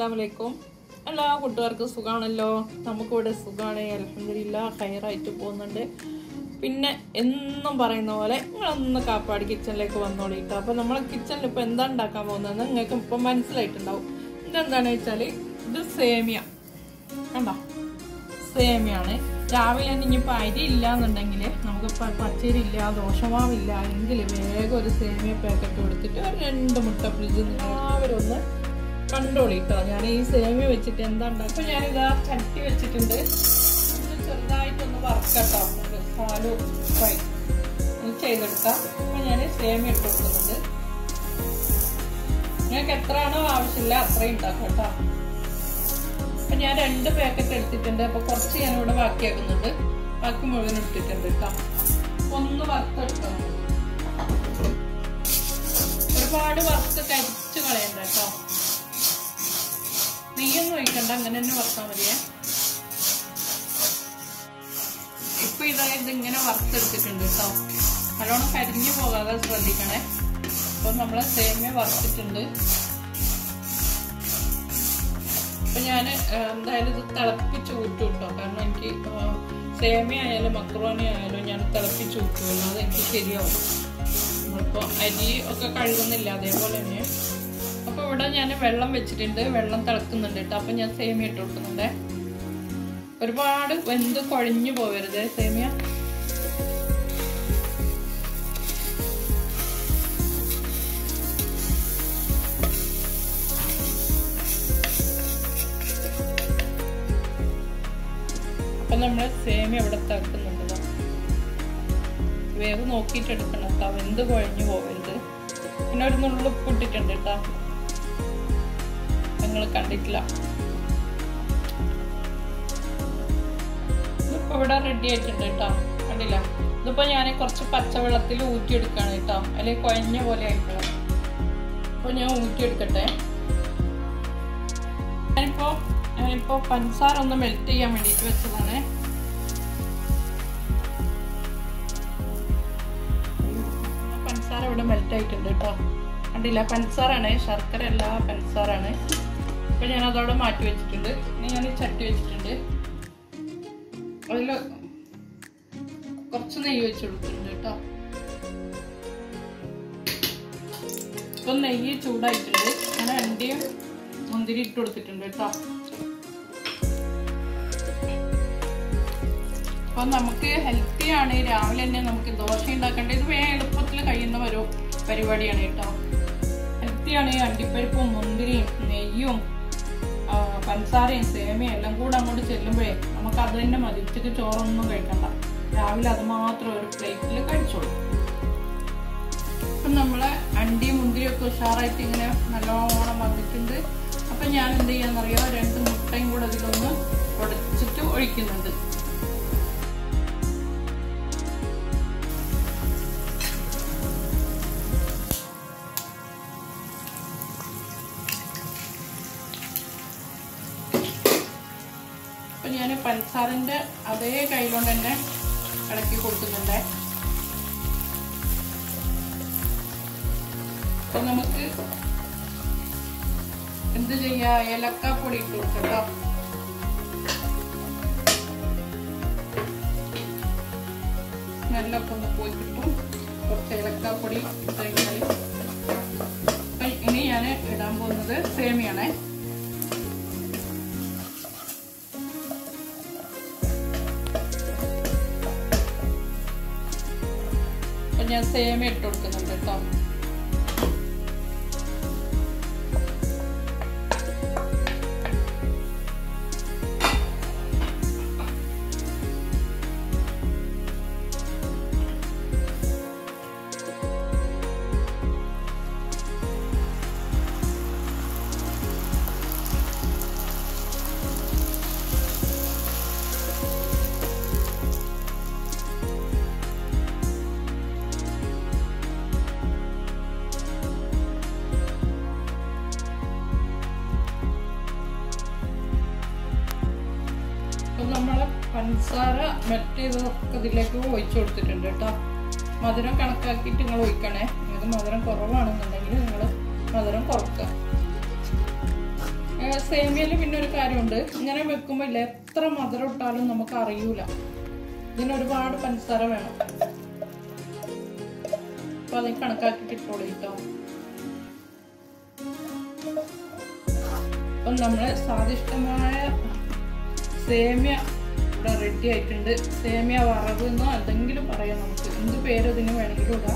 അസ്സാം വലൈക്കും എല്ലാ കൂട്ടുകാർക്കും സുഖാണല്ലോ നമുക്കിവിടെ സുഖമാണ് അലഹമില്ല ഹയറായിട്ട് പോകുന്നുണ്ട് പിന്നെ എന്നും പറയുന്ന പോലെ നിങ്ങളൊന്ന് കാപ്പാട് കിച്ചണിലേക്ക് വന്നോളിട്ടോ അപ്പോൾ നമ്മൾ കിച്ചണിൽ ഇപ്പോൾ എന്താ ഉണ്ടാക്കാൻ പോകുന്നതെന്ന് നിങ്ങൾക്ക് ഇപ്പം മനസ്സിലായിട്ടുണ്ടാവും ഇതെന്താണെന്ന് വെച്ചാൽ ഇത് സേമിയ കണ്ടോ സേമിയാണ് രാവിലെ തന്നെ ഇനിയിപ്പോൾ അരി ഇല്ല എന്നുണ്ടെങ്കിൽ നമുക്ക് പ- പച്ചരി ഇല്ല ദോഷമാവില്ല എങ്കിൽ വേഗം ഒരു സേമിയ പാക്കറ്റ് കൊടുത്തിട്ട് ഒരു രണ്ട് മുട്ട ഫ്രിഡ്ജിൽ നിന്ന് എല്ലാവരും ഒന്ന് കണ്ടോളി കേട്ടോ ഞാൻ ഈ സേമിയ വെച്ചിട്ട് എന്താ ഉണ്ടാക്കുക ഞാനിതാ ചട്ടി വെച്ചിട്ടുണ്ട് ഒന്ന് ചെറുതായിട്ടൊന്ന് വറക്കട്ടോ പാലും ഫ്രൈ ഒന്ന് ചെയ്തെടുക്കാം അപ്പം ഞാൻ സേമിയ ഇട്ട് കൊടുക്കുന്നുണ്ട് നിങ്ങൾക്ക് എത്രയാണോ ആവശ്യമില്ല അത്രയും ഉണ്ടാക്കാം കേട്ടോ അപ്പൊ ഞാൻ രണ്ട് പാക്കറ്റ് എടുത്തിട്ടുണ്ട് അപ്പൊ കുറച്ച് ഞാൻ ഇവിടെ ബാക്കിയാക്കുന്നുണ്ട് ബാക്കി മുഴുവൻ ഇട്ടിട്ടുണ്ട് കേട്ടോ ഒന്ന് വറുത്തെടുക്കാം ഒരുപാട് വറുത്ത് കരിച്ച് കളയണ്ട കേട്ടോ നെയ്യൊന്നും ഒഴിക്കണ്ട അങ്ങനെ തന്നെ വറുത്താൽ മതിയേ ഇപ്പൊ ഇതാ ഇതിങ്ങനെ വറുത്തെടുത്തിട്ടുണ്ട് കേട്ടോ നല്ലോണം കരിഞ്ഞു പോകാതെ ശ്രദ്ധിക്കണേ അപ്പൊ നമ്മളെ സേമിയ വറുത്തിട്ടുണ്ട് അപ്പൊ ഞാൻ എന്തായാലും ഇത് തിളപ്പിച്ച് ഊറ്റും കേട്ടോ കാരണം എനിക്ക് ആ, സേമിയ ആയാലും മക്രോണി ആയാലും ഞാൻ തിളപ്പിച്ച് ഊറ്റുമല്ലോ അത് എനിക്ക് ശരിയാവും നമ്മളിപ്പോൾ അരി ഒക്കെ കഴുകുന്നില്ല അതേപോലെ തന്നെ അപ്പോൾ ഇവിടെ ഞാൻ വെള്ളം വെച്ചിട്ടുണ്ട് വെള്ളം തിളക്കുന്നുണ്ട് കേട്ടോ അപ്പം ഞാൻ സേമിയ ഇട്ട് കൊടുക്കുന്നുണ്ട് ഒരുപാട് വെന്ത് കുഴഞ്ഞു പോകരുത് സേമിയ അപ്പൊ നമ്മള് സേമിയ ഇവിടെ തിളക്കുന്നുണ്ട് ദാ. വേവ് നോക്കിയിട്ട് എടുക്കണം കേട്ടോ വെന്ത് കുഴഞ്ഞു പോകരുത് പിന്നെ ഒരു നുള്ളു ഉപ്പ് ഇട്ടിട്ടുണ്ട് കേട്ടോ നിങ്ങൾ കണ്ടിട്ടില്ല ഇതിപ്പോ ഇവിടെ റെഡി ആയിട്ടുണ്ട് കേട്ടോ കണ്ടില്ല ഇതിപ്പോ ഞാൻ കുറച്ച് പച്ചവെള്ളത്തിൽ ഊറ്റിയെടുക്കാണ് കേട്ടോ അല്ലെങ്കിൽ കുഴഞ്ഞ പോലെ ആയിട്ടുള്ള അപ്പൊ ഞാൻ ഊറ്റിയെടുക്കട്ടെ ഞാനിപ്പോ ഞാനിപ്പോ പഞ്ചസാര ഒന്ന് മെൽറ്റ് ചെയ്യാൻ വേണ്ടിട്ട് വെച്ചതാണ് പഞ്ചസാര ഇവിടെ മെൽറ്റ് ആയിട്ടുണ്ട് കേട്ടോ കണ്ടില്ല പഞ്ചസാരാണ് ശർക്കര അല്ല പഞ്ചസാരാണ് അപ്പൊ ഞാൻ അതവിടെ മാറ്റി വെച്ചിട്ടുണ്ട് ഇനി ഞാൻ ഈ ചട്ടി വെച്ചിട്ടുണ്ട് അതിൽ കുറച്ച് നെയ്യ് വെച്ച് കൊടുത്തിട്ടുണ്ട് കേട്ടോ ഇപ്പൊ നെയ്യ് ചൂടായിട്ടുണ്ട് ഞാൻ അണ്ടിയും മുന്തിരി ഇട്ട് കൊടുത്തിട്ടുണ്ട് കേട്ടോ അപ്പൊ നമുക്ക് ഹെൽത്തി ആണ് രാവിലെ തന്നെ നമുക്ക് ദോശ ഉണ്ടാക്കേണ്ടത് ഇത് വേഗം എളുപ്പത്തിൽ കഴിയുന്ന ഒരു പരിപാടിയാണ് കേട്ടോ ഹെൽത്തി ആണ് ഈ അണ്ടിപ്പരിപ്പും മുന്തിരിയും നെയ്യും ആ, പഞ്ചസാരയും സേമിയും എല്ലാം കൂടെ അങ്ങോട്ട് ചെല്ലുമ്പോഴേ നമുക്ക് അത് തന്നെ മതി ഉച്ചയ്ക്ക് ചോറൊന്നും കഴിക്കണ്ട രാവിലെ അത് മാത്രം ഒരു പ്ലേറ്റിൽ കഴിച്ചോളൂ അപ്പം നമ്മളെ അണ്ടി മുന്തിരിയൊക്കെ ഉഷാറായിട്ട് ഇങ്ങനെ നല്ലോണം വന്നിട്ടുണ്ട് അപ്പം ഞാൻ എന്ത് ചെയ്യാന്നറിയോ രണ്ട് മുട്ടയും കൂടെ അതിലൊന്ന് ഉടച്ചിട്ട് ഒഴിക്കുന്നുണ്ട് അപ്പൊ ഞാൻ പഞ്ചസാരന്റെ അതേ കയ്യിലോണ്ട് തന്നെ ഇളക്കി കൊടുക്കുന്നുണ്ട് അപ്പൊ നമുക്ക് എന്ത് ചെയ്യാ ഏലക്കാപ്പൊടി ഇട്ട് കൊടുക്കട്ടോ സ്മെല്ലൊക്കെ ഒന്ന് പോയി കിട്ടും കുറച്ച് ഏലക്കാപ്പൊടി ഇട്ട് കഴിഞ്ഞാൽ അപ്പൊ ഇനി ഞാൻ ഇടാൻ പോകുന്നത് സേമിയാണേ അപ്പൊ ഞാൻ സേമിയ ഇട്ട് കൊടുക്കുന്നുണ്ട് കേട്ടോ അപ്പൊ നമ്മളെ പഞ്ചസാര മെൽറ്റ് ചെയ്തതൊക്കെ ഇതിലേക്ക് ഒഴിച്ചു കൊടുത്തിട്ടുണ്ട് കേട്ടോ മധുരം കണക്കാക്കിയിട്ട് നിങ്ങൾ ഒഴിക്കണേ നിങ്ങൾക്ക് മധുരം കുറവാണെന്നുണ്ടെങ്കിൽ നിങ്ങൾ മധുരം കുറക്കുക സേമിയയിൽ പിന്നെ ഒരു കാര്യമുണ്ട് ഇങ്ങനെ വെക്കുമ്പോൾ ഇല്ല എത്ര മധുരം ഇട്ടാലും നമുക്ക് അറിയൂല ഇതിന് ഒരുപാട് പഞ്ചസാര വേണം അപ്പൊ അത് കണക്കാക്കിട്ട് ഇട്ടോളൂ കേട്ടോ അപ്പം നമ്മളെ സ്വാദിഷ്ടമായ സേമിയ ഇവിടെ റെഡി ആയിട്ടുണ്ട് സേമിയ വറവ് എന്നോ എന്തെങ്കിലും പറയാം നമുക്ക് എന്ത് പേര് ഇതിന് വേണമെങ്കിലും ഇടാം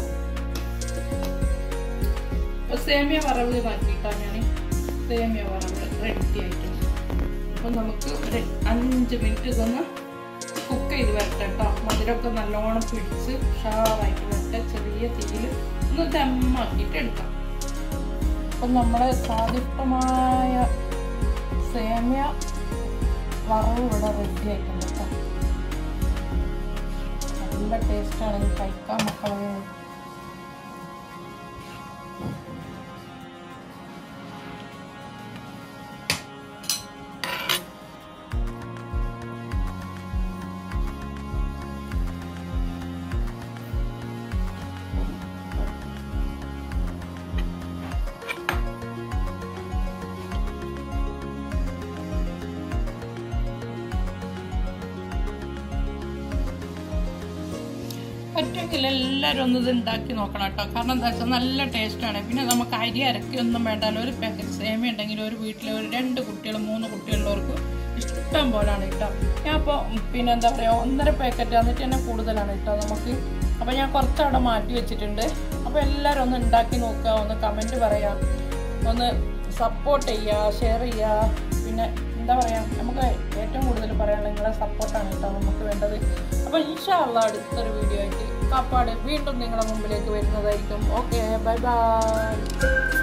അപ്പൊ സേമിയ വറവ് മാറ്റിയിട്ടാ ഞാൻ സേമിയ വറവ് റെഡി ആയിട്ടുണ്ട് അപ്പൊ നമുക്ക് ഒരു അഞ്ച് മിനിറ്റ് ഇതൊന്ന് കുക്ക് ചെയ്ത് വരട്ടെ കേട്ടോ മധുരമൊക്കെ നല്ലോണം പിടിച്ച് ഉഷാറായിട്ട് വരട്ടെ ചെറിയ തീയിൽ ഒന്ന് ദമ്മാക്കിയിട്ട് എടുക്കാം അപ്പം നമ്മളെ സ്വാദിഷ്ടമായ സേമിയ വറവ് ഇവിടെ റെഡി ആയിട്ടുണ്ട് കേട്ടോ നല്ല ടേസ്റ്റാണ് ഇത് കഴിക്കാൻ മക്കളെ പറ്റുമെങ്കിൽ എല്ലാവരും ഒന്ന് ഇത് ഉണ്ടാക്കി നോക്കണം കേട്ടോ കാരണം എന്താ വെച്ചാൽ നല്ല ടേസ്റ്റാണ് പിന്നെ നമുക്ക് അരി അരക്കി ഒന്നും വേണ്ടാലോ ഒരു പാക്കറ്റ് സേമിയ ഉണ്ടെങ്കിൽ ഒരു വീട്ടിലെ ഒരു രണ്ട് കുട്ടികൾ മൂന്ന് കുട്ടികളുള്ളവർക്ക് ഇഷ്ടം പോലാണ് കേട്ടോ ഞാൻ അപ്പോൾ പിന്നെ എന്താ പറയുക ഒന്നര പാക്കറ്റ് എന്നിട്ട് തന്നെ കൂടുതലാണ് കേട്ടോ നമുക്ക് അപ്പോൾ ഞാൻ കുറച്ച് അവിടെ മാറ്റി വെച്ചിട്ടുണ്ട് അപ്പോൾ എല്ലാവരും ഒന്ന് ഉണ്ടാക്കി നോക്കുക ഒന്ന് കമൻറ്റ് പറയാം ഒന്ന് സപ്പോർട്ട് ചെയ്യുക ഷെയർ ചെയ്യുക പിന്നെ എന്താ പറയുക നമുക്ക് ഏറ്റവും കൂടുതൽ പറയാനുള്ള നിങ്ങളെ സപ്പോർട്ടാണ് കേട്ടോ നമുക്ക് വേണ്ടത് അപ്പോൾ ഇൻഷാള്ള അടുത്തൊരു വീഡിയോ ആയിട്ട് കാപ്പാട് വീണ്ടും നിങ്ങളുടെ മുമ്പിലേക്ക് വരുന്നതായിരിക്കും ഓക്കെ ബൈ ബൈ